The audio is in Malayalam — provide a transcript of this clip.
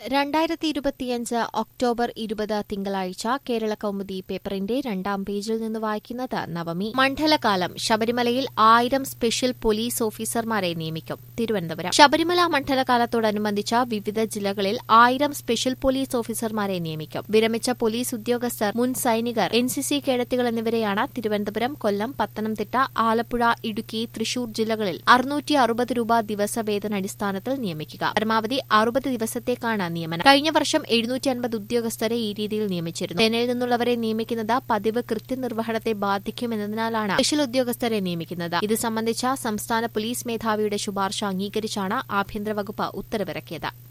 രണ്ടായിരത്തി ഇരുപത്തിയഞ്ച് ഒക്ടോബർ ഇരുപത് തിങ്കളാഴ്ച കേരള കൗമുദി പേപ്പറിന്റെ രണ്ടാം പേജിൽ നിന്ന് വായിക്കുന്നത് നവമി മണ്ഡലകാലം ശബരിമലയിൽ ആയിരം സ്പെഷ്യൽ പോലീസ് ഓഫീസർമാരെ നിയമിക്കും തിരുവനന്തപുരം ശബരിമല മണ്ഡലകാലത്തോടനുബന്ധിച്ച വിവിധ ജില്ലകളിൽ ആയിരം സ്പെഷ്യൽ പോലീസ് ഓഫീസർമാരെ നിയമിക്കും വിരമിച്ച പോലീസ് ഉദ്യോഗസ്ഥർ മുൻ സൈനികർ എൻ സി സി കേഡറ്റുകൾ എന്നിവരെയാണ് തിരുവനന്തപുരം കൊല്ലം പത്തനംതിട്ട ആലപ്പുഴ ഇടുക്കി തൃശൂർ ജില്ലകളിൽ അറുന്നൂറ്റി അറുപത് രൂപ ദിവസവേതനടിസ്ഥാനത്തിൽ നിയമിക്കുക പരമാവധി അറുപത് ദിവസത്തേക്കാണ് നിയമനം കഴിഞ്ഞ വർഷം എഴുന്നൂറ്റി അൻപത് ഉദ്യോഗസ്ഥരെ ഈ രീതിയിൽ നിയമിച്ചിരുന്നു സേനയിൽ നിന്നുള്ളവരെ നിയമിക്കുന്നത് പതിവ് കൃത്യനിർവഹണത്തെ ബാധിക്കുമെന്നതിനാലാണ് സ്പെഷ്യൽ ഉദ്യോഗസ്ഥരെ നിയമിക്കുന്നത് ഇത് സംബന്ധിച്ച സംസ്ഥാന പോലീസ് മേധാവിയുടെ ശുപാർശ അംഗീകരിച്ചാണ് ആഭ്യന്തര വകുപ്പ് ഉത്തരവിറക്കിയത്